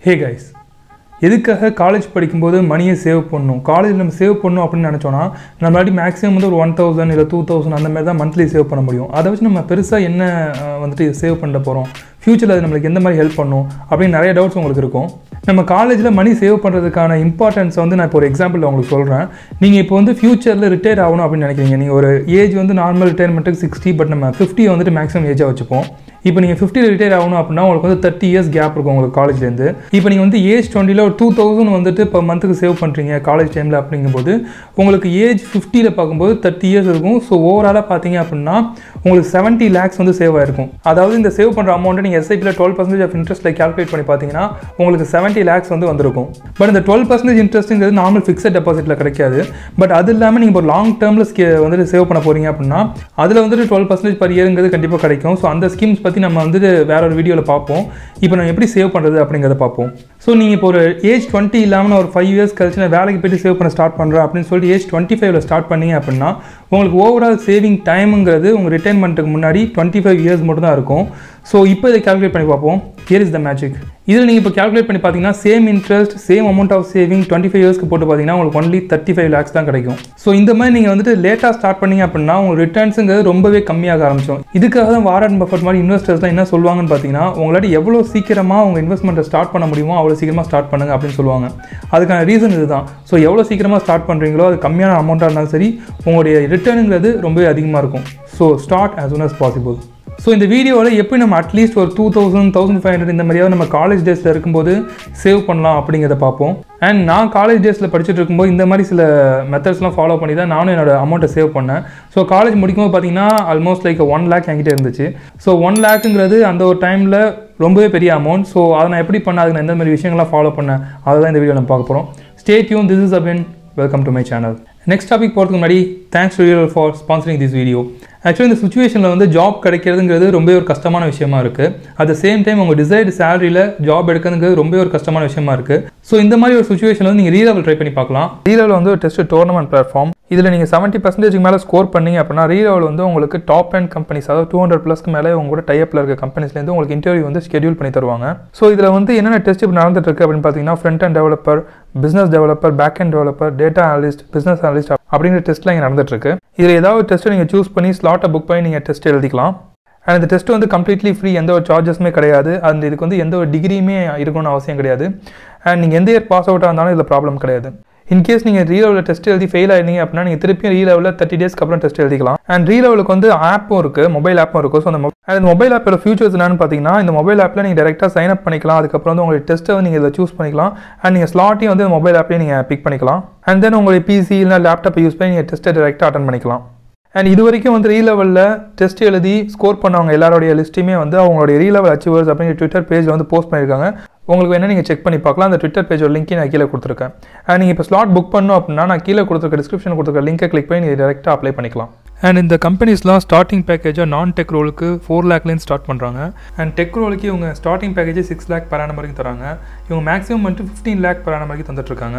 hey guys எதுக்காக college படிக்கும்போது மணியை சேவ் பண்ணணும் காலேஜ் நம்ம சேவ் பண்ணணும் அப்படின்னு நினச்சோன்னா நம்மளாடி மேக்ஸிமம் வந்து ஒரு ஒன் தௌசண்ட் இல்லை டூ தௌசண்ட் அந்த மாதிரி தான் மந்த்லி சேவ் பண்ண முடியும் அதை வச்சு நம்ம பெருசாக என்ன அஹ், வந்துட்டு சேவ் பண்ண போகிறோம் ஃப்யூச்சரில் அது நம்மளுக்கு எந்த மாதிரி ஹெல்ப் பண்ணும் அப்படின்னு நிறைய டவுட்ஸ் உங்களுக்கு இருக்கும் நம்ம காலேஜில் மணி சேவ் பண்ணுறதுக்கான இம்பார்ட்டன்ஸ் வந்து நான் இப்போ ஒரு எக்ஸாம்பிள் உங்களுக்கு சொல்கிறேன் நீங்கள் இப்போ வந்து ஃப்யூச்சரில் ரிட்டையர் ஆகணும் அப்படின்னு நினைக்கிறீங்க நீங்கள் ஒரு ஏஜ் வந்து நார்மல் ரிட்டையர்மெண்ட்டுக்கு சிக்ஸ்டி பட் நம்ம ஃபிஃப்டி வந்துட்டு மேக்ஸிமம் ஏஜாக வச்சுப்போம் இப்போ நீங்கள் ஃபிஃப்டியில் ரிட்டையர் ஆகணும் அப்படின்னா உங்களுக்கு வந்து தேர்ட்டி இயர்ஸ் கேப் இருக்கும் உங்களுக்கு காலேஜ்லேருந்து இப்போ நீங்கள் வந்து ஏஜ் டுவெண்ட்டியில் ஒரு டூ தௌசண்ட் வந்துட்டு இப்போ மந்த்துக்கு சேவ் பண்ணுறீங்க காலேஜ் டைமில் அப்படிங்கும்போது உங்களுக்கு ஏஜ் ஃபிஃப்டியில் பார்க்கும்போது தேர்ட்டி இயர்ஸ் இருக்கும் ஸோ ஓவராலாக பார்த்தீங்க அப்படின்னா உங்களுக்கு செவன்ட்டி லேக்ஸ் வந்து சேவ் ஆயிருக்கும் அதாவது இந்த சேவ் பண்ணுற அமௌண்ட்டை நீங்கள் எஸ்ஐபியில் டுவெல் பர்சன்டேஜ் ஆஃப் இன்ட்ரெஸ்ட்டில் கால்குலேட் பண்ணி பார்த்தீங்கன்னா உங்களுக்கு செவன்ட்டி லேக்ஸ் வந்து வந்திருக்கும் பட் இந்த டுவெல் பர்சன்டேஜ் இன்ட்ரெஸ்ட்டுங்கிறது நார்மல் ஃபிக்ஸட் டெபாசிட்டில் கிடைக்காது பட் அது இல்லாமல் நீங்கள் இப்போ லாங் டேர்மில் வந்துட்டு சேவ் பண்ண போகிறீங்க அப்படின்னா அதில் வந்துட்டு டுவெல் பர்சன்டேஜ் பர் இயருங்கிறது கண்டிப்பாக கிடைக்கும் ஸோ அந்த ஸ்கீம்ஸ் பற்றி நம்ம வந்துட்டு வேற ஒரு வீடியோவில் பார்ப்போம் இப்போ நம்ம எப்படி சேவ் பண்ணுறது அப்படிங்கிறத பார்ப்போம் ஸோ நீங்கள் இப்போ ஒரு ஏஜ் டுவெண்ட்டி இல்லாமல் ஒரு ஃபைவ் இயர்ஸ் கழிச்சு நான் வேலைக்கு போயிட்டு சேவ் பண்ண ஸ்டார்ட் பண்ணுறேன் அப்படின்னு சொல்லிட்டு ஏஜ் டுவெண்ட்டி ஃபைவ்ல ஸ்டார்ட் பண்ணீங்க அப்படின்னா உங்களுக்கு ஓவரால் சேவிங் டைமுங்கிறது உங்கள் ரிட்டைர்மெண்ட்டுக்கு முன்னாடி டுவெண்ட்டி ஃபைவ் இயர்ஸ் மட்டும் தான் இருக்கும் ஸோ இப்போ இதை கால்குலேட் பண்ணி பார்ப்போம் ஹியர் இஸ் த மேஜிக் இதில் நீங்கள் இப்போ கால்குலேட் பண்ணி பார்த்தீங்கன்னா same interest same amount of saving twenty five இயர்ஸ்க்கு போட்டு பார்த்தீங்கன்னா உங்களுக்கு ஒன்லி தேர்ட்டி ஃபைவ் லேக்ஸ் தான் கிடைக்கும் ஸோ இந்த மாதிரி நீங்கள் வந்துட்டு லேட்டாக ஸ்டார்ட் பண்ணீங்க அப்படின்னா உங்களுக்கு ரிட்டர்ன்ஸுங்கிறது ரொம்பவே கம்மியாக ஆரம்பிச்சோம் இதுக்காக தான் வாரன் பஃபட் மாதிரி இன்வெஸ்டர்ஸ்லாம் என்ன சொல்லுவாங்கன்னு பார்த்தீங்கன்னா உங்களால் எவ்வளோ சீக்கிரமாக உங்கள் இன்வெஸ்ட்மெண்ட்டை ஸ்டார்ட் பண்ண முடியுமோ அவ்வளோ சீக்கிரமாக ஸ்டார்ட் பண்ணுங்க அப்படின்னு சொல்லுவாங்க அதுக்கான ரீசன் இதுதான் ஸோ எவ்வளோ சீக்கிரமாக ஸ்டார்ட் பண்ணுறீங்களோ அது கம்மியான அமௌண்ட்டாக இருந்தாலும் சரி உங்களுடைய ரிட்டர்னுங்கிறது ரொம்பவே அதிகமாக இருக்கும் so start as soon as possible so இந்த வீடியோவில் எப்படி நம்ம அட்லீஸ்ட் ஒரு two thousand thousand five hundred இந்த மாதிரியாவது நம்ம காலேஜ் டேஸில் இருக்கும்போது சேவ் பண்ணலாம் அப்படிங்கிறத பார்ப்போம் அண்ட் நான் காலேஜ் டேஸில் படிச்சுட்டு இருக்கும்போது இந்த மாதிரி சில மெத்தட்ஸ்லாம் ஃபாலோ பண்ணி தான் நானும் என்னோட அமௌண்ட்டை சேவ் பண்ணேன் ஸோ காலேஜ் முடிக்கும்போது பார்த்தீங்கன்னா ஆல்மோஸ்ட் லைக் ஒன் லேக் என்கிட்ட இருந்துச்சு ஸோ ஒன் லேக்குங்கிறது அந்த ஒரு டைமில் ரொம்பவே பெரிய அமௌண்ட் ஸோ அதை நான் எப்படி பண்ண அதுக்கு நான் எந்த மாதிரி விஷயங்கள்லாம் ஃபாலோ பண்ணேன் அதை தான் இந்த வீடியோ நம்ம பார்க்க போகிறோம் stay tune this is Abin welcome to my channel next topic போகிறதுக்கு முன்னாடி thanks to real for sponsoring this video actually இந்த சுச்சுவேஷனில் வந்து ஜாப் கிடைக்கிறதுங்கிறது ரொம்ப ஒரு கஷ்டமான விஷயமா இருக்குது அட் த சேம் டைம் உங்கள் டிசைர்டு சேலரியில் ஜாப் எடுக்கிறதுங்கிறது ரொம்ப ஒரு கஷ்டமான விஷயமா இருக்குது ஸோ இந்த மாதிரி ஒரு சுச்சுவேஷனில் வந்து நீங்கள் ரீலெவல் ட்ரை பண்ணி பார்க்கலாம் ரீலெவல் வந்து ஒரு டெஸ்ட் டோர்னமெண்ட் பிளாட்ஃபார்ம் இதில் நீங்கள் செவன்ட்டி பர்சன்டேஜ்க்கு மேலே ஸ்கோர் பண்ணீங்க அப்படின்னா ரீலெவல் வந்து உங்களுக்கு டாப் அண்ட் கம்பெனிஸ் அதாவது டூ ஹண்ட்ரட் ப்ளஸ்க்கு மேலே உங்க கூட டைப்பில் இருக்க கம்பெனிஸ்லேருந்து உங்களுக்கு இன்டர்வியூ வந்து ஷெடியூல் பண்ணி தருவாங்க ஸோ இதில் வந்து என்னென்ன டெஸ்ட் இப்போ நடந்துட்டு இருக்கு அப்படின்னு பார்த்தீங்கன்னா front end developer business developer back end developer data analyst business analyst அப்படிங்கிற டெஸ்ட்லாம் இங்கே நடந்துட்டு இருக்கு இதில் ஏதாவது டெஸ்ட்டை நீங்கள் சூஸ் பண்ணி ஸ்லாட்டை புக் பண்ணி நீங்கள் டெஸ்ட் எழுதிக்கலாம் அண்ட் இந்த டெஸ்ட் வந்து கம்ப்ளீட்லி ஃப்ரீ எந்த ஒரு சார்ஜஸுமே கிடையாது அந்த இதுக்கு வந்து எந்த ஒரு டிகிரியுமே இருக்கணும்னு அவசியம் கிடையாது அண்ட் நீங்கள் எந்த இயர் பாஸ் அவுட்டாக இருந்தாலும் இதில் ப்ராப்ளம் கிடையாது இன்கேஸ் நீங்கள் ரீலெவலில் டெஸ்ட் எழுதி ஃபெயில் ஆயிருந்தீங்க அப்படின்னா நீங்கள் திருப்பியும் ரீலெவலில் தேர்ட்டி டேஸ்க்கு அப்புறம் டெஸ்ட் எழுதிக்கலாம் அண்ட் ரீலெவலுக்கு வந்து ஆப்பும் இருக்குது மொபைல் ஆப்பும் இருக்கும் ஸோ அந்த அண்ட் மொபைல் ஆப்போட ஃபியூச்சர்ஸ் என்னன்னு பார்த்தீங்கன்னா இந்த மொபைல் ஆப்பில் நீங்கள் டேரெக்டாக சைன் அப் பண்ணிக்கலாம் அதுக்கப்புறம் வந்து உங்களுடைய டெஸ்ட்டை வந்து நீங்கள் இதில் சூஸ் பண்ணிக்கலாம் அண்ட் நீங்கள் ஸ்லாட்டையும் வந்து மொபைல் ஆப்லேயே நீங்கள் பிக் பண்ணிக்கலாம் அண்ட் தென் உங்களுடைய பிசி இல்லை லேப்டாப்பை யூஸ் பண்ணி நீங்கள் டெஸ்ட்டை டேரெக்டாக அட்டன் பண்ணிக்கலாம் அண்ட் இது வரைக்கும் வந்து ரீலெவலில் டெஸ்ட் எழுதி ஸ்கோர் பண்ணவங்க எல்லாருடைய லிஸ்ட்டுமே வந்து அவங்களுடைய ரீலெவல் அச்சீவர்ஸ் அப்படிங்கிற ட்விட்டர் பேஜில் வந்து போஸ்ட் பண்ணியிருக்காங்க உங்களுக்கு வேணால் நீங்கள் செக் பண்ணி பார்க்கலாம் அந்த ட்விட்டர் பேஜோட லிங்க்கை நான் கீழே கொடுத்துருக்கேன் அண்ட் நீங்கள் இப்போ ஸ்லாட் புக் பண்ணணும் அப்படின்னா நான் கீழே கொடுத்துருக்க டிஸ்கிரிப்ஷன் கொடுத்துருக்க லிங்கை கிளிக் பண்ணி நீங்கள் டேரெக்டாக அப்ளை பண்ணிக்கலாம் அண்ட் இந்த கம்பெனிஸ்லாம் ஸ்டார்டிங் பேக்கேஜாக நான் டெக் ரோலுக்கு ஃபோர் லேக்லேருந்து ஸ்டார்ட் பண்ணுறாங்க அண்ட் டெக் ரோலுக்கு இவங்க starting package six lakh per annum வரைக்கும் தராங்க இவங்க மேக்ஸிமம் வந்துட்டு ஃபிஃப்டீன் லேக் per annum வரைக்கும் தந்துட்டுருக்காங்க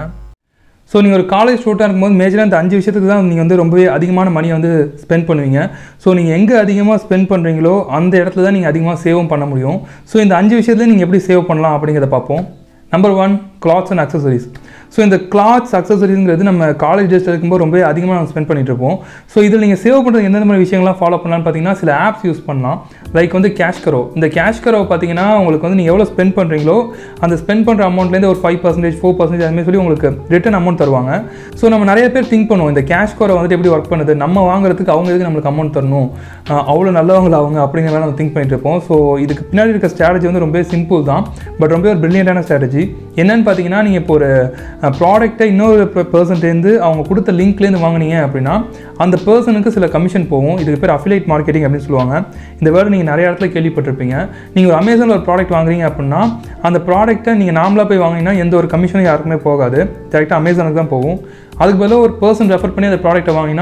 ஸோ நீங்கள் ஒரு காலேஜ் ஸ்டூடெண்ட் இருக்கும்போது மேஜராக இந்த அஞ்சு விஷயத்துக்கு தான் நீங்கள் வந்து ரொம்பவே அதிகமான மணியை வந்து ஸ்பெண்ட் பண்ணுவீங்க ஸோ நீங்கள் எங்கே அதிகமாக ஸ்பெண்ட் பண்ணுறீங்களோ அந்த இடத்துல தான் நீங்கள் அதிகமாக சேவும் பண்ண முடியும் ஸோ இந்த அஞ்சு விஷயத்துல நீங்கள் எப்படி சேவ் பண்ணலாம் அப்படிங்கிறத பார்ப்போம் number one clothes and accessories so இந்த கிளாத்ஸ் அக்சசரிங்கிறது நம்ம காலேஜ் டேஸில் இருக்கும்போது ரொம்ப அதிகமாக நம்ம ஸ்பெண்ட் பண்ணிட்டு இருப்போம் ஸோ இதில் நீங்கள் சேவ் பண்ணுறது எந்தெந்த மாதிரி விஷயங்கள்லாம் ஃபாலோ பண்ணலாம்னு பார்த்தீங்கன்னா சில ஆப்ஸ் யூஸ் பண்ணலாம் லைக் வந்து கேஷ் கரோ இந்த கேஷ் கரோ பார்த்தீங்கன்னா உங்களுக்கு வந்து நீங்கள் எவ்வளோ ஸ்பெண்ட் பண்ணுறீங்களோ அந்த ஸ்பெண்ட் பண்ணுற அமௌண்ட்லேருந்து ஒரு ஃபைவ் பர்சன்டேஜ் ஃபோர் பர்சன்டேஜ் அதுமாதிரி சொல்லி உங்களுக்கு ரிட்டன் அமௌண்ட் தருவாங்க ஸோ நம்ம நிறைய பேர் திங்க் பண்ணுவோம் இந்த கேஷ் கரோ வந்துட்டு எப்படி ஒர்க் பண்ணுது நம்ம வாங்குறதுக்கு அவங்க எதுக்கு நம்மளுக்கு அமௌண்ட் தரணும் ஆஹ் அவ்வளோ நல்லவங்களா அவங்க அப்படிங்கிற மாதிரி நம்ம திங்க் பண்ணிட்டு இருப்போம் ஸோ இதுக்கு பின்னாடி இருக்க ஸ்ட்ராட்டஜி வந்து ரொம்ப சிம்பிள் தான் பட் ரொம்ப ஒரு பிரில்லியண்டான ஸ்ட்ராட்டஜி என்னன்னு பார்த்தீங்கன்னா நீங்கள் இப்போ ஒரு ப்ராடக்ட்டை இன்னொரு பர்சன்டேருந்து அவங்க கொடுத்த லிங்க்லேருந்து வாங்குனீங்க அப்படின்னா அந்த பர்சனுக்கு சில கமிஷன் போகும் இதுக்கு பேர் அஃபிலேட் மார்க்கெட்டிங் அப்படின்னு சொல்லுவாங்க இந்த வேர்டு நீங்கள் நிறைய இடத்துல கேள்விப்பட்டிருப்பீங்க நீங்கள் ஒரு அமேசானில் ஒரு ப்ராடக்ட் வாங்குறீங்க அப்படின்னா அந்த ப்ராடக்ட்டை நீங்கள் நாமளாக போய் வாங்கினீங்கன்னா எந்த ஒரு கமிஷனும் யாருக்குமே போகாது டேரெக்டாக அமேசானுக்கு தான் போகும் அதுக்கு பதிலாக ஒரு பர்சன் ரெஃபர் பண்ணி அந்த ப்ராடக்ட்டை வாங்கினா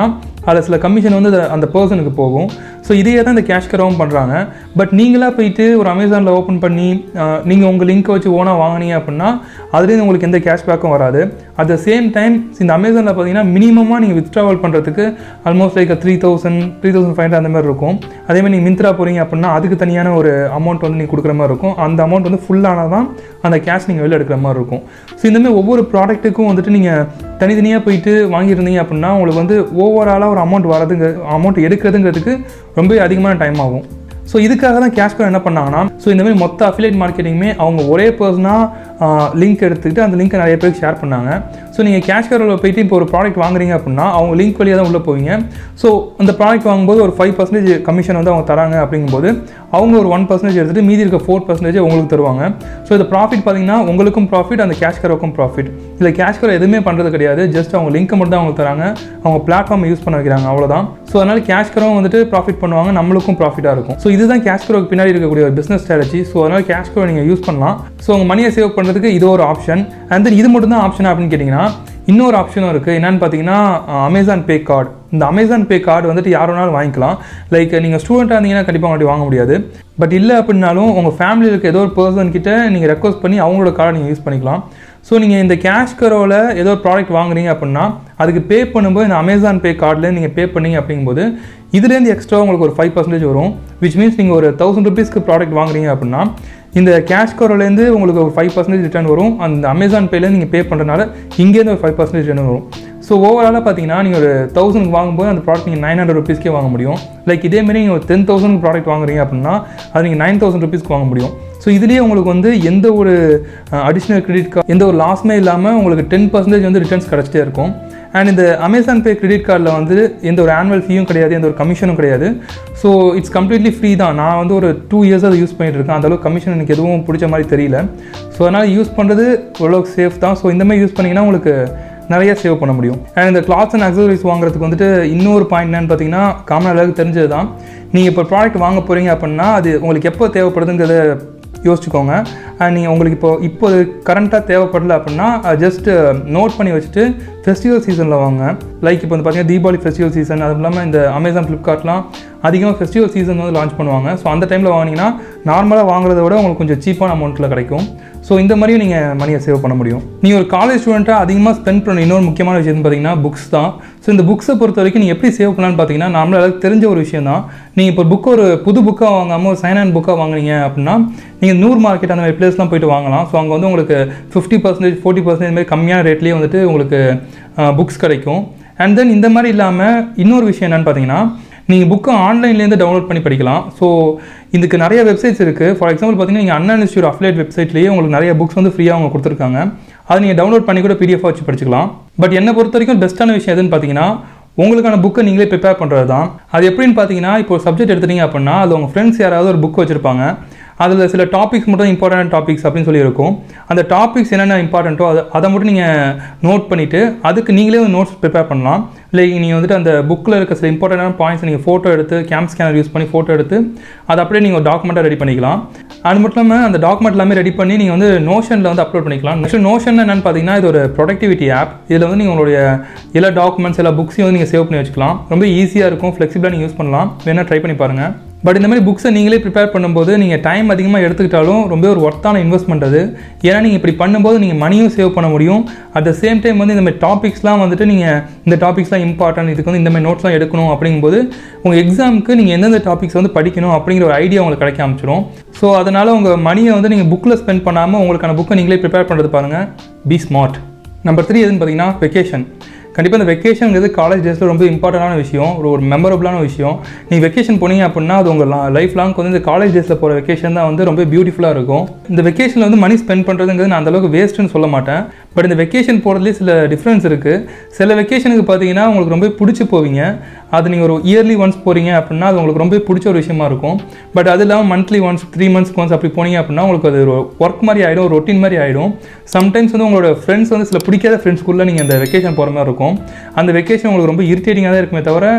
அதில் சில கமிஷன் வந்து அந்த- அந்த பர்சனுக்கு போகும் ஸோ இதையே தான் இந்த கேஷ் கரவும் பண்ணுறாங்க பட் நீங்களாக போயிட்டு ஒரு அமேசானில் ஓப்பன் பண்ணி நீங்கள் உங்கள் லிங்க்கை வச்சு ஓனாக வாங்கினீங்க அப்படின்னா அதுலேருந்து உங்களுக்கு எந்த கேஷ்பேக்கும் வராது அட் த சேம் டைம் இந்த அமேசானில் பார்த்தீங்கன்னா மினிமமாக நீங்கள் வித்ட்ராவல் பண்ணுறதுக்கு almost like three thousand three thousand five அந்த மாதிரி இருக்கும் அதே மாதிரி நீங்கள் மிந்த்ரா போகிறீங்க அப்படின்னா அதுக்கு தனியான ஒரு அமௌண்ட் வந்து நீங்கள் கொடுக்குற மாதிரி இருக்கும் அந்த அமௌண்ட் வந்து ஃபுல்லானால் தான் அந்த கேஷ் நீங்கள் வெளில எடுக்கிற மாதிரி இருக்கும் ஸோ இந்த மாதிரி ஒவ்வொரு ப்ராடக்ட்டுக்கும் வந்துட்டு நீங்கள் தனித்தனியாக போயிட்டு வாங்கியிருந்தீங்க அப்படின்னா உங்களுக்கு வந்து ஓவராலாக ஒரு அமௌண்ட் வரதுங்க அமௌண்ட் எடுக்கிறதுங்கிறதுக்கு ரொம்ப அதிகமான டைம் ஆகும் ஸோ இதுக்காக தான் கேஷ் என்ன பண்ணாங்கன்னா ஸோ இந்த மாதிரி மொத்த அஃபிலேட் மார்க்கெட்டிங்குமே அவங்க ஒரே பர்சனாக லிங்க் எடுத்துக்கிட்டு அந்த லிங்க்கை நிறைய பேருக்கு ஷேர் பண்ணாங்க ஸோ நீங்கள் கேஷ் கரோவில் போயிட்டு இப்போ ஒரு ப்ராடக்ட் வாங்குறீங்க அப்படின்னா அவங்க லிங்க் வழியாக தான் உள்ளே போவீங்க ஸோ அந்த ப்ராடக்ட் வாங்கும்போது ஒரு ஃபைவ் பர்சன்டேஜ் கமிஷன் வந்து அவங்க தராங்க அப்படிங்கும்போது அவங்க ஒரு ஒன் பர்சன்டேஜ் எடுத்துகிட்டு மீதி இருக்க ஃபோர் பர்சன்டேஜ் உங்களுக்கு தருவாங்க ஸோ இந்த ப்ராஃபிட் பார்த்தீங்கன்னா உங்களுக்கும் ப்ராஃபிட் அந்த கேஷ் கரோக்கும் ப்ராஃபிட் இதில் கேஷ் கரோ எதுவுமே பண்ணுறது கிடையாது ஜஸ்ட் அவங்க லிங்க்கை மட்டும் தான் அவங்களுக்கு தராங்க அவங்க பிளாட்ஃபார்மை யூஸ் பண்ண வைக்கிறாங்க அவ்வளோதான் ஸோ அதனால் கேஷ் கரவும் வந்துட்டு ப்ராஃபிட் பண்ணுவாங்க நம்மளுக்கும் ப்ராஃபிட்டாக இருக்கும் ஸோ இதுதான் கேஷ் கரோக்கு பின்னாடி இருக்கக்கூடிய ஒரு பிஸ்னஸ் ஸ்ட்ராட்டஜி ஸோ அதனால் கேஷ் கரோ நீங்கள் யூஸ் பண்ணலாம் ஸோ உங்கள் மணியை சேவ் பண்ணுறதுக்கு இது ஒரு ஆப்ஷன் அண்ட் தென் இது மட்டும் தான் ஆப்ஷன் அப்படின்னு கேட்டிங்கன்னா இன்னொரு ஆப்ஷனும் இருக்குது என்னன்னு பார்த்தீங்கன்னா அமேசான் பே கார்டு இந்த அமேசான் பே கார்டு வந்துட்டு யார் வேணாலும் வாங்கிக்கலாம் லைக் நீங்கள் ஸ்டூடெண்ட்டாக இருந்தீங்கன்னா கண்டிப்பாக உங்கள்கிட்ட வாங்க முடியாது பட் இல்லை அப்படின்னாலும் உங்கள் ஃபேமிலியில் இருக்க ஏதோ ஒரு பர்சன் கிட்ட நீங்கள் ரெக்வஸ்ட் பண்ணி அவங்களோட கார்டை நீங்கள் யூஸ் பண்ணிக்கலாம் ஸோ நீங்கள் இந்த கேஷ் கரோவில் ஏதோ ஒரு ப்ராடக்ட் வாங்குறீங்க அப்படின்னா அதுக்கு பே பண்ணும்போது இந்த அமேசான் பே கார்டில் நீங்கள் பே பண்ணீங்க அப்படிங்கும்போது இதுலேருந்து எக்ஸ்ட்ரா உங்களுக்கு ஒரு ஃபைவ் பர்சன்டேஜ் வரும் விச் மீன்ஸ் நீங்கள் ஒரு தௌசண்ட் ருபீஸ்க்கு ப்ராடக்ட் வாங்குறீங்க அப்படின்னா இந்த கேஷ் கரோலேருந்து உங்களுக்கு ஒரு ஃபைவ் பர்சன்டேஜ் ரிட்டர்ன் வரும் அந்த அமேசான் பேலேருந்து நீங்கள் பே பண்ணுறதுனால இங்கேருந்து ஒரு ஃபைவ் பர்சன்டேஜ் ரிட்டர்ன் வரும் ஸோ ஓவராலாக பார்த்தீங்கன்னா நீங்கள் ஒரு தௌசண்ட்க்கு வாங்கும்போது அந்த ப்ராடக்ட் நீங்கள் நைன் ஹண்ட்ரட் ருபீஸ்க்கே வாங்க முடியும் லைக் இதேமாரி நீங்கள் ஒரு டென் தௌசண்ட் ப்ராடக்ட் வாங்குறீங்க அப்படின்னா அது நீங்கள் நைன் தௌசண்ட் ருபீஸ்க்கு வாங்க முடியும் ஸோ இதுலேயே உங்களுக்கு வந்து எந்த ஒரு அடிஷ்னல் கிரெடிட் கார்டு எந்த ஒரு லாஸுமே இல்லாமல் உங்களுக்கு டென் பர்சன்டேஜ் வந்து ரிட்டர்ன்ஸ் கிடச்சிட்டே இருக்கும் அண்ட் இந்த அமேசான் பே கிரெடிட் கார்டில் வந்து எந்த ஒரு ஆனுவல் ஃபீயும் கிடையாது எந்த ஒரு கமிஷனும் கிடையாது ஸோ இட்ஸ் கம்ப்ளீட்லி ஃப்ரீ தான் நான் வந்து ஒரு டூ இயர்ஸ் அதை யூஸ் பண்ணிட்டு இருக்கேன் அந்தளவுக்கு கமிஷன் எனக்கு எதுவும் பிடிச்ச மாதிரி தெரியல ஸோ அதனால் யூஸ் பண்ணுறது ஓரளவுக்கு சேஃப் தான் ஸோ இந்த மாதிரி யூஸ் பண்ணிங்கன்னா உங்களுக்கு நிறைய சேவ் பண்ண முடியும் அண்ட் இந்த கிளாத்ஸ் அண்ட் அக்சசரிஸ் வாங்குறதுக்கு வந்துட்டு இன்னொரு பாயிண்ட் என்னன்னு பார்த்தீங்கன்னா காமன் அளவுக்கு தெரிஞ்சது தான் நீங்கள் இப்போ ப்ராடக்ட் வாங்க போகிறீங்க அப்படின்னா அது உங்களுக்கு எப்போ தேவைப்படுதுங்கிறத யோசிச்சுக்கோங்க அண்ட் நீங்கள் உங்களுக்கு இப்போ இப்போ கரண்ட்டாக தேவைப்படல அப்படின்னா ஜஸ்ட் நோட் பண்ணி வச்சுட்டு ஃபெஸ்டிவல் சீசனில் வாங்க லைக் இப்போ வந்து பார்த்தீங்கன்னா தீபாவளி ஃபெஸ்டிவல் சீசன் அதுவும் இல்லாமல் இந்த அமேசான் ஃப்ளிப்கார்ட்லாம் அதிகமாக ஃபெஸ்டிவல் சீசன் வந்து லான்ச் பண்ணுவாங்க ஸோ அந்த டைமில் வாங்கினீங்கன்னா நார்மலாக வாங்குறத விட உங்களுக்கு கொஞ்சம் சீப்பான அமௌண்ட்டில் கிடைக்கும் ஸோ இந்த மாதிரியும் நீங்கள் மணியை சேவ் பண்ண முடியும் நீங்கள் ஒரு காலேஜ் ஸ்டூடெண்ட்டாக அதிகமாக ஸ்பெண்ட் பண்ண இன்னொரு முக்கியமான விஷயம் பார்த்தீங்கன்னா புக்ஸ் தான் ஸோ இந்த புக்ஸை பொறுத்த வரைக்கும் நீங்கள் எப்படி சேவ் பண்ணலான்னு பார்த்தீங்கன்னா நார்மலாக எல்லாருக்கும் தெரிஞ்ச ஒரு விஷயம் தான் நீங்கள் இப்போ புக் ஒரு புது புக்காக வாங்காமல் ஒரு செகண்ட் ஹேண்ட் புக்காக வாங்குறீங்க அப்படின்னா நீங்கள் நூறு மார்க்கெட் அந்த மாதிரி பிளேஸ்லாம் போயிட்டு வாங்கலாம் ஸோ அங்கே வந்து உங்களுக்கு ஃபிஃப்டி பர்சன்டேஜ் ஃபோர்ட்டி பர்சன்டேஜ் மாதிரி கம்மியான ரேட்லேயே வந்துட்டு உங்களுக்கு புக்ஸ் கிடைக்கும் அண்ட் தென் இந்த மாதிரி இல்லாமல் இன்னொரு விஷயம் என்னென்னு பார்த்தீங்கன்னா நீங்கள் புக்கை ஆன்லைன்லேருந்து டவுன்லோட் பண்ணி படிக்கலாம் ஸோ இதுக்கு நிறைய வெப்சைட்ஸ் இருக்குது ஃபார் எக்ஸாம்பிள் பார்த்தீங்கன்னா நீங்கள் அண்ணா இன்ஸ்டியூட் அஃப்லேட் வெப்சைட்லேயே உங்களுக்கு நிறைய புக்ஸ் வந்து ஃப்ரீயாக அவங்க கொடுத்துருக்காங்க அதை நீங்கள் டவுன்லோட் பண்ணி கூட பிடிஎஃப் வச்சு படிச்சுக்கலாம் பட் என்னை பொறுத்த வரைக்கும் பெஸ்ட்டான விஷயம் எதுன்னு பார்த்தீங்கன்னா உங்களுக்கான புக்கை நீங்களே ப்ரிப்பேர் பண்ணுறது தான் அது எப்படின்னு பார்த்தீங்கன்னா இப்போ ஒரு சப்ஜெக்ட் எடுத்துட்டீங்க அப்படின்னா அது உங்கள் ஃப்ரெண்ட்ஸ் யாராவது ஒரு புக் வச்சுருப்பாங்க அதில் சில டாபிக்ஸ் மட்டும் இம்பார்ட்டன்ட் டாபிக்ஸ் அப்படின்னு சொல்லி இருக்கும் அந்த டாபிக்ஸ் என்னென்ன இம்பார்ட்டண்ட்டோ அதை அதை மட்டும் நீங்கள் நோட் பண்ணிவிட்டு அதுக்கு நீங்களே ஒரு நோட்ஸ் ப்ரிப்பேர் பண்ணலாம் இல்லை நீங்கள் வந்துட்டு அந்த புக்கில் இருக்க சில இம்பார்ட்டண்டான பாயிண்ட்ஸ் நீங்கள் ஃபோட்டோ எடுத்து கேம் ஸ்கேனர் யூஸ் பண்ணி ஃபோட்டோ எடுத்து அதை அப்படியே நீங்கள் ஒரு டாக்குமெண்ட்டாக ரெடி பண்ணிக்கலாம் அது மட்டும் இல்லாமல் அந்த டாக்குமெண்ட் எல்லாமே ரெடி பண்ணி நீங்கள் வந்து நோஷனில் வந்து அப்லோட் பண்ணிக்கலாம் நெக்ஸ்ட் நோஷன் என்னன்னு பார்த்தீங்கன்னா இது ஒரு ப்ரொடக்டிவிட்டி ஆப் இதில் வந்து நீங்கள் உங்களுடைய எல்லா டாக்குமெண்ட்ஸ் எல்லா புக்ஸையும் வந்து நீங்கள் சேவ் பண்ணி வச்சுக்கலாம் ரொம்ப ஈஸியாக இருக்கும் ஃப்ளெக்சிபிளாக நீங்கள் யூஸ் பண்ணலாம் வேணால் ட்ரை பண்ணி பாருங்கள் பட் இந்த மாதிரி புக்ஸை நீங்களே ப்ரிப்பேர் பண்ணும்போது நீங்கள் டைம் அதிகமாக எடுத்துக்கிட்டாலும் ரொம்ப ஒரு ஒர்த்தான இன்வெஸ்ட்மெண்ட் அது ஏன்னா நீங்கள் இப்படி பண்ணும்போது நீங்கள் மணியும் சேவ் பண்ண முடியும் அட் த சேம் டைம் வந்து இந்த மாதிரி டாபிக்ஸ்லாம் வந்துட்டு நீங்கள் இந்த டாபிக்ஸ்லாம் இம்பார்ட்டன்ட் இதுக்கு வந்து இந்த மாதிரி நோட்ஸ்லாம் எடுக்கணும் அப்படிங்கும்போது உங்கள் எக்ஸாமுக்கு நீங்கள் எந்தெந்த டாபிக்ஸ் வந்து படிக்கணும் அப்படிங்கிற ஒரு ஐடியா உங்களுக்கு கிடைக்க ஆரம்பிச்சிடும் ஸோ அதனால் உங்கள் மணியை வந்து நீங்கள் புக்கில் ஸ்பெண்ட் பண்ணாமல் உங்களுக்கான புக்கை நீங்களே ப்ரிப்பேர் பண்ணுறது பாருங்கள் பி ஸ்மார்ட் நம்பர் த்ரீ எதுன்னு பார்த்தீங்கன்னா வெக்கேஷன் கண்டிப்பாக இந்த வெக்கேஷனுங்கிறது காலேஜ் டேஸில் ரொம்ப இம்பார்ட்டண்டான விஷயம் ஒரு ஒரு மெமரபுளான விஷயம் நீங்கள் வெக்கேஷன் போனீங்க அப்படின்னா அது உங்கள் லைஃப் லாங்க் வந்து இந்த காலேஜ் டேஸில் போகிற வெக்கேஷன் தான் வந்து ரொம்ப பியூட்டிஃபுல்லாக இருக்கும் இந்த வெக்கேஷனில் வந்து மணி ஸ்பெண்ட் பண்ணுறதுங்கிறது நான் அந்தளவுக்கு வேஸ்ட்டுன்னு சொல்ல மாட்டேன் பட் இந்த வெக்கேஷன் போகிறதுலேயே சில டிஃப்ரென்ஸ் இருக்குது சில வெக்கேஷனுக்கு பார்த்தீங்கன்னா உங்களுக்கு ரொம்ப பிடிச்சி போவீங்க அது நீங்கள் ஒரு இயர்லி ஒன்ஸ் போகிறீங்க அப்படின்னா அது உங்களுக்கு ரொம்ப பிடிச்ச ஒரு விஷயமா இருக்கும் பட் அது இல்லாமல் மந்த்லி ஒன்ஸ் த்ரீ மந்த்ஸ்க்கு ஒன்ஸ் அப்படி போனீங்க அப்படின்னா உங்களுக்கு அது ஒரு ஒர்க் மாதிரி ஆகிடும் ஒரு ரொட்டீன் மாதிரி ஆகிடும் சம்டைம்ஸ் வந்து உங்களோட ஃப்ரெண்ட்ஸ் வந்து சில பிடிக்காத ஃப்ரெண்ட்ஸ்குள்ளே நீங்கள் அந்த வெக்கேஷன் போகிற மாதிரி இருக்கும் அந்த வெக்கேஷன் உங்களுக்கு ரொம்ப இரிட்டேட்டிங்காக தான் இருக்குமே தவிர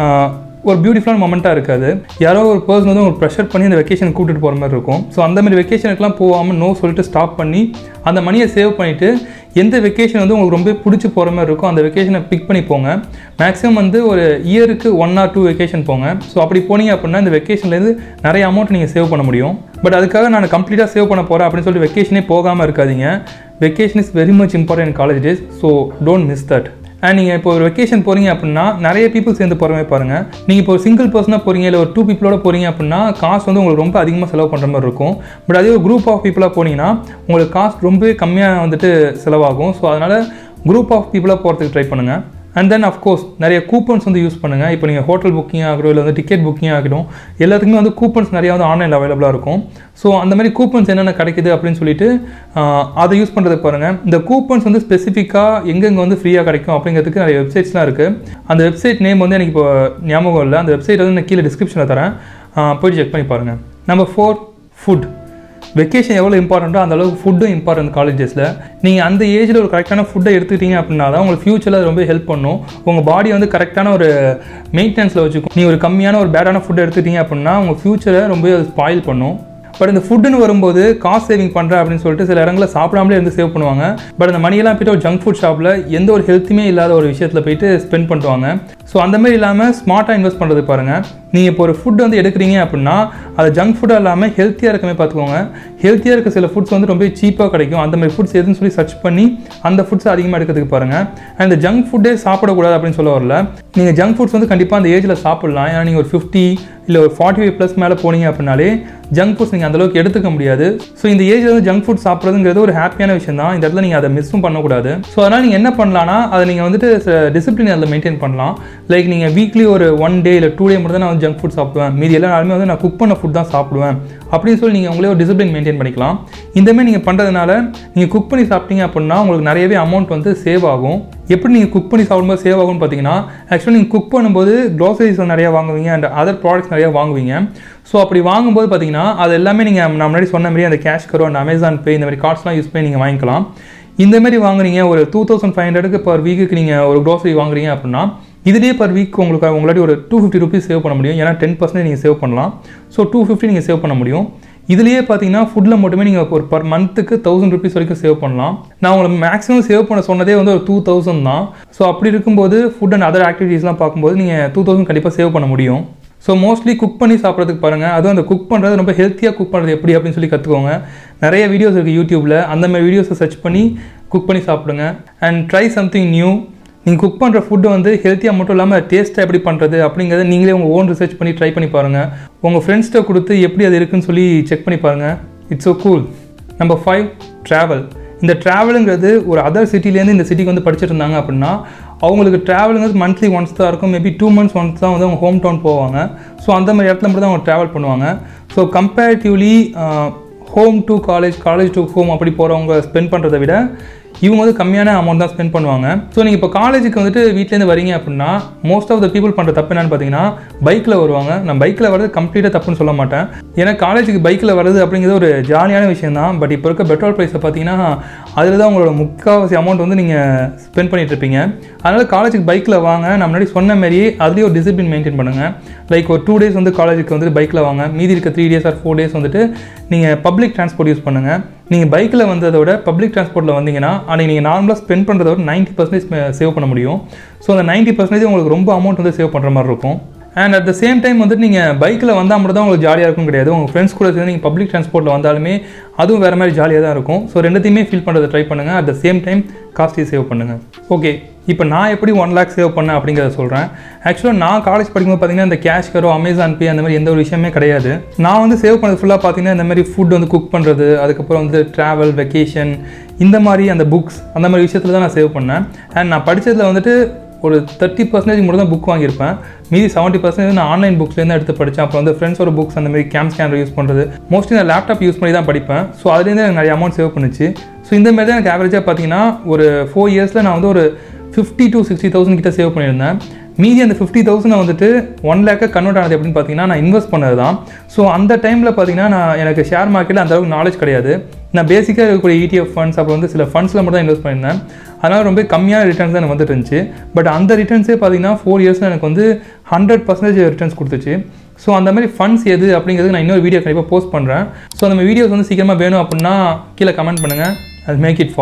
ஒரு பியூட்டிஃபுல்லான மொமெண்ட்டாக இருக்காது யாரோ ஒரு பர்சன் வந்து உங்களுக்கு ப்ரெஷர் பண்ணி அந்த வெக்கேஷன் கூட்டிகிட்டு போகிற மாதிரி இருக்கும் ஸோ அந்த மாதிரி வெக்கேஷனுக்குலாம் போகாமல் நோ சொல்லிட்டு ஸ்டாப் பண்ணி அந்த மணியை சேவ் பண்ணிவிட்டு எந்த வெக்கேஷன் வந்து உங்களுக்கு ரொம்ப பிடிச்சி போகிற மாதிரி இருக்கோ அந்த வெக்கேஷனை பிக் பண்ணி போங்க மேக்ஸிமம் வந்து ஒரு இயருக்கு ஒன் ஆர் டூ வெக்கேஷன் போங்க ஸோ அப்படி போனீங்க அப்படின்னா இந்த வெக்கேஷன்லேருந்து நிறைய அமௌண்ட் நீங்கள் சேவ் பண்ண முடியும் பட் அதுக்காக நான் கம்ப்ளீட்டாக சேவ் பண்ண போகிறேன் அப்படின்னு சொல்லிட்டு வெக்கேஷனே போகாமல் இருக்காதீங்க vacation is very much important college days so don't miss that and நீங்கள் இப்போ ஒரு வெக்கேஷன் போகிறீங்க அப்படின்னா நிறைய பீப்புள் சேர்ந்து போகிறவே பாருங்கள் நீங்கள் இப்போ ஒரு சிங்கிள் பர்சனாக போகிறீங்க இல்லை ஒரு டூ பீப்புளோட போகிறீங்க அப்படின்னா காசு வந்து உங்களுக்கு ரொம்ப அதிகமாக செலவு பண்ணுற மாதிரி இருக்கும் பட் அதே ஒரு குரூப் ஆஃப் பீப்புளாக போனீங்கன்னா உங்களுக்கு காசு ரொம்பவே கம்மியாக வந்துட்டு செலவாகும் ஸோ அதனால் குரூப் ஆஃப் பீப்புளாக போகிறதுக்கு ட்ரை பண்ணுங்கள் அண்ட் தென் அஃப்கோர்ஸ் நிறைய கூப்பன்ஸ் வந்து யூஸ் பண்ணுங்கள் இப்போ நீங்கள் ஹோட்டல் புக்கிங் ஆகட்டும் இல்லை வந்து டிக்கெட் புக்கிங் ஆகட்டும் எல்லாத்துக்குமே வந்து கூப்பன்ஸ் நிறையா வந்து ஆன்லைனில் அவைலபிளாக இருக்கும் ஸோ அந்த மாதிரி கூப்பன்ஸ் என்னென்ன கிடைக்குது அப்படின்னு சொல்லிட்டு ஆஹ், அதை யூஸ் பண்ணுறதுக்கு பாருங்கள் இந்த கூப்பன்ஸ் வந்து ஸ்பெசிஃபிக்காக எங்கெங்கே வந்து ஃப்ரீயாக கிடைக்கும் அப்படிங்கிறதுக்கு நிறைய வெப்சைட்ஸ்லாம் இருக்குது அந்த வெப்சைட் நேம் வந்து எனக்கு இப்போ ஞாபகம் இல்லை அந்த வெப்சைட் வந்து நான் கீழே டிஸ்கிரிப்ஷனில் தரேன் ஆஹ், போயிட்டு செக் பண்ணி பாருங்கள் நம்பர் ஃபோர் ஃபுட் வெக்கேஷன் எவ்வளோ இம்பார்ட்டண்ட்டோ அந்த அளவுக்கு ஃபுட்டும் இம்பார்ட்டன்ட் காலேஜஸில் நீங்கள் அந்த ஏஜில் ஒரு கரெக்டான ஃபுட்டை எடுத்துக்கிட்டீங்க அப்படின்னா தான் உங்களுக்கு ஃபியூச்சரில் அது ரொம்ப ஹெல்ப் பண்ணும் உங்கள் பாடி வந்து கரெக்டான ஒரு மெயின்டெனன்ஸில் வச்சுக்கும் நீ ஒரு கம்மியான ஒரு பேடான ஃபுட் எடுத்துக்கிட்டீங்க அப்படின்னா உங்கள் ஃபியூச்சரை ரொம்ப ஸ்பாயில் பண்ணும் பட் இந்த ஃபுட்டுன்னு வரும்போது காஸ்ட் சேவிங் பண்ணுறேன் அப்படின்னு சொல்லிட்டு சில இடங்களில் சாப்பிடாமலே இருந்து சேவ் பண்ணுவாங்க பட் அந்த மணியெல்லாம் போயிட்டு ஒரு ஜங்க் ஃபுட் ஷாப்பில் எந்த ஒரு ஹெல்த்துமே இல்லாத ஒரு விஷயத்தில் போயிட்டு ஸ்பெண்ட் பண்ணுவாங்க ஸோ அந்த மாதிரி இல்லாமல் ஸ்மார்ட்டாக இன்வெஸ்ட் பண்ணுறது பாருங்கள் நீங்கள் இப்போ ஒரு ஃபுட் வந்து எடுக்கிறீங்க அப்படின்னா அது ஜங்க் ஃபுட்டாக இல்லாமல் ஹெல்த்தியாக இருக்கமே பார்த்துக்கோங்க ஹெல்த்தியாக இருக்க சில ஃபுட்ஸ் வந்து ரொம்ப சீப்பாக கிடைக்கும் அந்த மாதிரி ஃபுட்ஸ் எதுன்னு சொல்லி சர்ச் பண்ணி அந்த ஃபுட்ஸ் அதிகமாக எடுக்கிறதுக்கு பாருங்கள் அண்ட் இந்த ஜங்க் ஃபுட்டே சாப்பிடக்கூடாது அப்படின்னு சொல்ல வரல நீங்கள் ஜங்க் ஃபுட்ஸ் வந்து கண்டிப்பாக அந்த ஏஜில் சாப்பிடலாம் ஏன்னா நீங்கள் ஒரு ஃபிஃப்டி இல்லை ஒரு ஃபார்ட்டி ஃபைவ் ப்ளஸ் மேலே போனீங்க அப்படின்னாலே ஜங்க் ஃபுட்ஸ் நீங்கள் அந்தளவுக்கு எடுத்துக்க முடியாது ஸோ இந்த ஏஜில் வந்து ஜங்க் ஃபுட் சாப்பிட்றதுங்கிறது ஒரு ஹாப்பியான விஷயம் தான் இந்த இடத்துல நீங்கள் அதை மிஸ்ஸும் பண்ணக்கூடாது ஸோ அதனால் நீங்கள் என்ன பண்ணலாம்னா அதை நீங்கள் வந்துட்டு டிசிப்ளின் அதில் மெயின்டைன் பண்ணலாம் லைக் நீங்கள் வீக்லி ஒரு ஒன் டே இல்லை டூ டே மட்டும் தான் நான் வந்து ஜங்க் ஃபுட் சாப்பிடுவேன் மீதி எல்லா நாளுமே வந்து நான் குக் பண்ண ஃபுட் தான் சாப்பிடுவேன் அப்படின்னு சொல்லி நீங்கள் உங்களே ஒரு டிசிப்ளின் மெயின்டைன் பண்ணிக்கலாம் இந்தமாதிரி நீங்கள் பண்ணுறதுனால நீங்கள் குக் பண்ணி சாப்பிட்டீங்க அப்படின்னா உங்களுக்கு நிறையவே அமௌண்ட் வந்து சேவ் ஆகும் எப்படி நீங்கள் குக் பண்ணி சாப்பிடும்போது சேவ் ஆகும்னு பார்த்தீங்கன்னா ஆக்சுவலி நீங்கள் குக் பண்ணும்போது க்ரோசரிஸ் நிறையா வாங்குவீங்க அண்ட் அதர் ப்ராடக்ட்ஸ் நிறையா வாங்குவீங்க ஸோ அப்படி வாங்கும்போது பார்த்தீங்கன்னா அது எல்லாமே நீங்கள் நான் முன்னாடி சொன்ன மாதிரி அந்த கேஷ் கரோ அந்த அமேசான் பே இந்த மாதிரி கார்ட்ஸ்லாம் யூஸ் பண்ணி நீங்கள் வாங்கிக்கலாம் இந்த மாதிரி வாங்குறீங்க ஒரு டூ தௌசண்ட் ஃபைவ் ஹண்ட்ரடுக்கு பர் வீக்குக்கு நீங்கள் ஒரு க்ரோசரி வாங்குறீங்க அப்படின்னா இதுலேயே பர் வீக் உங்களுக்கு உங்களாட்டி ஒரு டூ ஃபிஃப்டி ருபீஸ் சேவ் பண்ண முடியும் ஏன்னா டென் பர்சன்ட் நீங்கள் சேவ் பண்ணலாம் ஸோ டூ ஃபிஃப்டி நீங்கள் சேவ் பண்ண முடியும் இதுலேயே பார்த்தீங்கன்னா ஃபுட்டில் மட்டுமே நீங்கள் ஒரு பர் மந்த்துக்கு தௌசண்ட் ருபீஸ் வரைக்கும் சேவ் பண்ணலாம் நான் உங்களுக்கு மேக்ஸிமம் சேவ் பண்ண சொன்னதே வந்து ஒரு டூ தௌசண்ட் தான் ஸோ அப்படி இருக்கும்போது ஃபுட் அண்ட் அதர் ஆக்டிவிட்டீஸ்லாம் பார்க்கும்போது நீங்கள் டூ தௌசண்ட் கண்டிப்பாக சேவ் பண்ண முடியும் ஸோ மோஸ்ட்லி குக் பண்ணி சாப்பிட்றதுக்கு பாருங்கள் அதுவும் அந்த குக் பண்ணுறது ரொம்ப ஹெல்த்தியாக குக் பண்ணுறது எப்படி அப்படின்னு சொல்லி கற்றுக்கோங்க நிறைய வீடியோஸ் இருக்குது யூடியூப்பில் அந்த மாதிரி வீடியோஸை சர்ச் பண்ணி குக் பண்ணி சாப்பிடுங்க அண்ட் ட்ரை சம்திங் நியூ நீங்கள் குக் பண்ணுற ஃபுட்டு வந்து ஹெல்த்தியாக மட்டும் இல்லாமல் டேஸ்ட்டாக எப்படி பண்ணுறது அப்படிங்கிறத நீங்களே உங்கள் ஓன் ரிசர்ச் பண்ணி ட்ரை பண்ணி பாருங்கள் உங்கள் ஃப்ரெண்ட்ஸ்கிட்ட கொடுத்து எப்படி அது இருக்குன்னு சொல்லி செக் பண்ணி பாருங்கள் it's so cool number five travel இந்த ட்ராவலுங்கிறது ஒரு அதர் சிட்டிலேருந்து இந்த சிட்டிக்கு வந்து படிச்சுட்டு இருந்தாங்க அப்படின்னா அவங்களுக்கு ட்ராவலுங்கிறது மந்த்லி ஒன்ஸ் தான் இருக்கும் மேபி டூ மந்த்ஸ் ஒன்ஸ் தான் வந்து அவங்க ஹோம் டவுன் போவாங்க ஸோ அந்த மாதிரி இடத்துல மட்டும் தான் அவங்க ட்ராவல் பண்ணுவாங்க so comparatively home to college college to home அப்படி போகிறவங்க ஸ்பெண்ட் பண்ணுறதை விட இவங்க வந்து கம்மியான அமௌண்ட் தான் ஸ்பெண்ட் பண்ணுவாங்க ஸோ நீங்கள் இப்போ காலேஜுக்கு வந்துட்டு வீட்டிலேருந்து வரீங்க அப்படின்னா மோஸ்ட் ஆஃப் த பீப்புள் பண்ணுற தப்பு என்னன்னு பார்த்தீங்கன்னா பைக்கில் வருவாங்க நான் பைக்கில் வரது கம்ப்ளீட்டாக தப்புன்னு சொல்ல மாட்டேன் ஏன்னா காலேஜுக்கு பைக்கில் வருது அப்படிங்கிறது ஒரு ஜாலியான விஷயம் தான் பட் இப்போ இருக்க பெட்ரோல் ப்ரைஸை பார்த்தீங்கன்னா அதில் தான் உங்களோட முக்கால்வாசி அமௌண்ட் வந்து நீங்கள் ஸ்பெண்ட் பண்ணிட்டு இருப்பீங்க அதனால் காலேஜுக்கு பைக்கில் வாங்க நான் முன்னாடி சொன்ன மாதிரியே அதுலேயே ஒரு டிசிப்ளின் மெயின்டைன் பண்ணுங்கள் லைக் ஒரு டூ டேஸ் வந்து காலேஜுக்கு வந்துட்டு பைக்கில் வாங்க மீதி இருக்க three days or four days வந்துட்டு நீங்கள் பப்ளிக் டிரான்ஸ்போர்ட் யூஸ் பண்ணுங்கள் நீங்கள் பைக்கில் வந்ததை விட பப்ளிக் டிரான்ஸ்போர்ட்டில் வந்தீங்கன்னா அன்றைக்கி நீங்கள் நார்மலாக ஸ்பெண்ட் பண்ணுறத விட நைன்ட்டி பர்சன்டேஜ் சேவ் பண்ண முடியும் ஸோ அந்த நைன்ட்டி பர்சன்டேஜ் உங்களுக்கு ரொம்ப அமௌண்ட் வந்து சேவ் பண்ணுற மாதிரி இருக்கும் and at the same time வந்துட்டு நீங்கள் பைக்கில் வந்தால் மட்டும் தான் உங்களுக்கு ஜாலியாக இருக்கும் கிடையாது உங்கள் ஃப்ரெண்ட்ஸ் கூட சேர்ந்து நீங்கள் பப்ளிக் டிரான்ஸ்போர்ட்டில் வந்தாலுமே அதுவும் வேறு மாதிரி ஜாலியாக தான் இருக்கும் ஸோ ரெண்டுத்தையுமே ஃபீல் பண்ணுறதை ட்ரை பண்ணுங்கள் அட் த சேம் டைம் காஸ்ட்டையும் சேவ் பண்ணுங்கள் ஓகே இப்போ நான் எப்படி ஒன் லேக் சேவ் பண்ணேன் அப்படிங்கிறத சொல்கிறேன் ஆக்சுவலாக நான் காலேஜ் படிக்கும்போது பார்த்தீங்கன்னா இந்த கேஷ் கரோ அமேசான் பே அந்த மாதிரி எந்த ஒரு விஷயமே கிடையாது நான் வந்து சேவ் பண்ணது ஃபுல்லாக பார்த்தீங்கன்னா இந்த மாதிரி ஃபுட் வந்து குக் பண்ணுறது அதுக்கப்புறம் வந்து ட்ராவல் வெக்கேஷன் இந்த மாதிரி அந்த புக்ஸ் அந்த மாதிரி விஷயத்தில் தான் நான் சேவ் பண்ணேன் அண்ட் நான் படித்ததில் வந்துட்டு ஒரு தேர்ட்டி பர்சன்டேஜ் மட்டும் தான் புக் வாங்கியிருப்பேன் மீதி செவன்ட்டி பர்சன்டேஜ் நான் ஆன்லைன் புக்ஸ்லேருந்து எடுத்து படித்தேன் அப்புறம் வந்து ஃப்ரெண்ட்ஸோட புக்ஸ் அந்த மாதிரி கேம் ஸ்கேனர் யூஸ் பண்ணுறது மோஸ்ட்லி நான் லேப்டாப் யூஸ் பண்ணி தான் படிப்பேன் ஸோ அதுலேருந்து எனக்கு நிறைய அமௌண்ட் சேவ் பண்ணுச்சு ஸோ இந்த மாதிரி தான் எனக்கு ஆவரேஜாக பார்த்தீங்கன்னா ஒரு ஃபோர் இயர்ஸில் நான் வந்து ஒரு ஃபிஃப்டி டு சிக்ஸ்டி தௌசண்ட் கிட்ட சேவ் பண்ணியிருந்தேன் மீதி அந்த ஃபிஃப்டி தௌசண்ட் வந்துட்டு ஒன் லேக்காக கன்வெர்ட் ஆனது எப்படின்னு பார்த்தீங்கன்னா நான் இன்வெஸ்ட் பண்ணது தான் ஸோ அந்த டைமில் பார்த்தீங்கன்னா நான் எனக்கு ஷேர் மார்க்கெட்டில் அந்த அளவுக்கு நாலேஜ் கிடையாது நான் பேசிக்காக இருக்கக்கூடிய இடிஎஃப் ஃபண்ட்ஸ் அப்புறம் வந்து சில ஃபண்ட்ஸில் மட்டும் தான் இன்வெஸ்ட் பண்ணியிருந்தேன் அதனால் ரொம்ப கம்மியான ரிட்டர்ன்ஸ் தான் எனக்கு வந்துட்டு இருந்துச்சு பட் அந்த ரிட்டர்ன்ஸே பார்த்தீங்கன்னா ஃபோர் இயர்ஸில் எனக்கு வந்து ஹண்ட்ரட் பர்சன்டேஜ் ரிட்டர்ன்ஸ் கொடுத்துச்சு ஸோ அந்த மாதிரி ஃபண்ட்ஸ் எது அப்படிங்கிறது நான் இன்னொரு வீடியோ கண்டிப்பாக போஸ்ட் பண்ணுறேன் ஸோ அந்த வீடியோஸ் வந்து சீக்கிரமாக வேணும் அப்படின்னா கீழே கமெண்ட் பண்ணுங்கள் அது மேக் இட் ஃபாஸ்ட்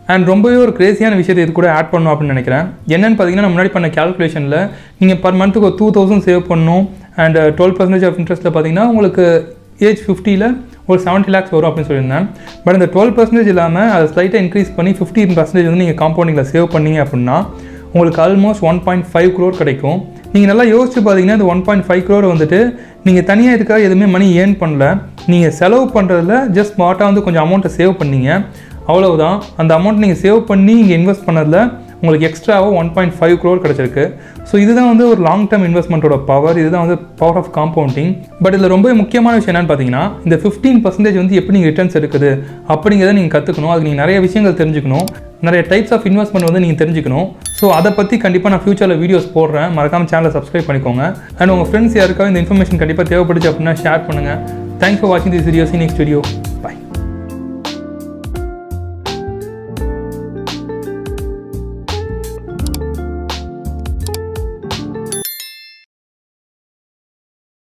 அண்ட் ரொம்பவே ஒரு கிரேசியான விஷயத்தை இது கூட ஆட் பண்ணணும் அப்படின்னு நினைக்கிறேன் என்னன்னு பார்த்தீங்கன்னா நான் முன்னாடி பண்ண கேல்குலேஷனில் நீங்கள் பர் மந்த்துக்கு ஒரு டூ தௌசண்ட் சேவ் பண்ணணும் அண்ட் டுவெல் பர்சன்டேஜ் ஆஃப் இன்ட்ரெஸ்ட்டில் பார்த்தீங்கன்னா உங்களுக்கு ஏஜ் ஃபிஃப்டியில் ஒரு செவன்ட்டி லேக்ஸ் வரும் அப்படின்னு சொல்லியிருந்தேன் பட் இந்த டுவெல் பர்சன்டேஜ் இல்லாமல் அதை ஸ்லைட்டாக இன்க்ரீஸ் பண்ணி ஃபிஃப்டீன் பர்சன்டேஜ் வந்து நீங்கள் காம்பவுண்டிங்கில் சேவ் பண்ணீங்க அப்படின்னா உங்களுக்கு almost one point five crore கிடைக்கும் நீங்கள் நல்லா யோசிச்சு பார்த்தீங்கன்னா இந்த ஒன் பாயிண்ட் ஃபைவ் க்ரோர் வந்துட்டு நீங்கள் தனியாக இதுக்காக எதுவுமே மணி ஏர்ன் பண்ணல நீங்கள் செலவு பண்ணுறதுல ஜஸ்ட் ஸ்மார்ட்டாக வந்து கொஞ்சம் அமௌண்ட்டை சேவ் பண்ணீங்க அவ்வளவுதான் அந்த அமௌண்ட் நீங்கள் சேவ் பண்ணி இங்கே இன்வெஸ்ட் பண்ணதில் உங்களுக்கு எக்ஸ்ட்ராவாக ஒன் பாயிண்ட் ஃபைவ் க்ரோர் கிடச்சிருக்கு ஸோ இதுதான் வந்து ஒரு லாங் டேர்ம் இன்வெஸ்ட்மெண்ட்டோட பவர் இதுதான் வந்து பவர் ஆஃப் காம்பவுண்டிங் பட் இதில் ரொம்ப முக்கியமான விஷயம் என்னன்னு பார்த்தீங்கன்னா இந்த ஃபிஃப்டீன் பர்சன்டேஜ் வந்து எப்படி நீங்கள் ரிட்டர்ன்ஸ் எடுக்குது அப்படிங்கிறத நீங்கள் கற்றுக்கணும் அதுக்கு நீங்கள் நிறைய விஷயங்கள் தெரிஞ்சுக்கணும் நிறைய டைப்ஸ் ஆஃப் இன்வெஸ்ட்மெண்ட் வந்து நீங்கள் தெரிஞ்சுக்கணும் ஸோ அதை பற்றி கண்டிப்பாக நான் ஃபியூச்சரில் வீடியோஸ் போடுறேன் மறக்காம சேனலை சப்ஸ்கிரைப் பண்ணிக்கோங்க அண்ட் உங்கள் ஃப்ரெண்ட்ஸ் யாருக்காவது இந்த இன்ஃபர்மேஷன் கண்டிப்பாக தேவைப்படுச்சு அப்படின்னா ஷேர் பண்ணுங்கள் தேங்க்ஸ் ஃபார் வாட்சிங் திஸ் வீடியோஸ் நெக்ஸ்ட் வீடியோ